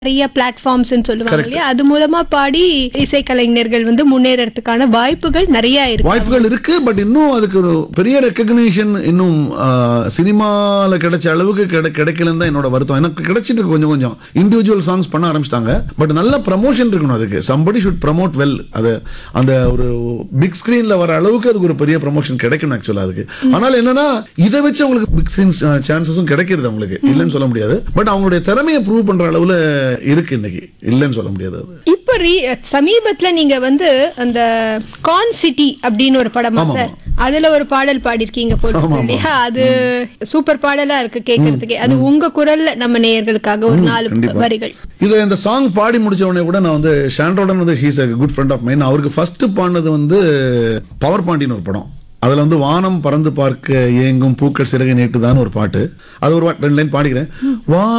நிறைய பிளாட்ஃபார்ம்ஸ் சொல்லுவாங்க இல்லையா அது மூலமா பாடி இசைக்கலைஞர்கள் வந்து முன்னேறதுக்கான வாய்ப்புகள் நிறைய இருக்கு வாய்ப்புகள் இருக்கு பட் இன்னும் அதுக்கு ஒரு பெரிய ரெக்கக்னிஷன் இன்னும் சினிமால கிடைச்ச அளவுக்கு கிடை கிடைக்கலன்னு தான் என்னோட வருத்தம் எனக்கு கிடைச்சிட்டு இருக்கு கொஞ்சம் கொஞ்சம் இண்டிவிஜுவல் சாங்ஸ் பண்ண ஆரம்பிச்சிட்டாங்க பட் நல்ல ப்ரமோஷன் இருக்கணும் அதுக்கு சம்படி ஷுட் ப்ரமோட் வெல் அது அந்த ஒரு பிக் ஸ்கிரீன்ல வர அளவுக்கு அதுக்கு ஒரு பெரிய ப்ரமோஷன் கிடைக்கணும் ஆக்சுவலா அதுக்கு ஆனால் என்னன்னா இதை வச்சு அவங்களுக்கு பிக் ஸ்கிரீன் சான்சஸும் கிடைக்கிறது அவங்களுக்கு இல்லைன்னு சொல்ல முடியாது பட் அவங்களுடைய திறமையை ப்ரூவ் பண்ற அளவுல இருக்கு இன்னைக்கு இல்லைன்னு சொல்ல முடியாது அது இப்போ ரீ- சமீபத்துல நீங்க வந்து அந்த கான் சிட்டி அப்படின்னு ஒரு படமா ஆமா, சார் அதுல ஒரு பாடல் பாடிருக்கீங்க போல ஆமா, ஆமா. இல்லையா அது சூப்பர் பாடலா இருக்கு கேட்கறதுக்கே அது உங்க குரல்ல நம்ம நேயர்களுக்காக ஒரு நாலு கண்டிப்பா. வரிகள் இது இந்த சாங் பாடி முடிச்ச உடனே கூட நான் வந்து ஷாண்ட்ரோடன் வந்து he's a good friend of mine அவருக்கு ஃபர்ஸ்ட் பாடினது வந்து பவர் பாண்டின்னு ஒரு படம் அதுல வந்து வானம் பறந்து பார்க்க ஏங்கும் பூக்கள் சிறகை நீட்டுதான் ஒரு பாட்டு அது ஒரு வா- ரெண்டு லைன் பாடிக்கிறேன் வா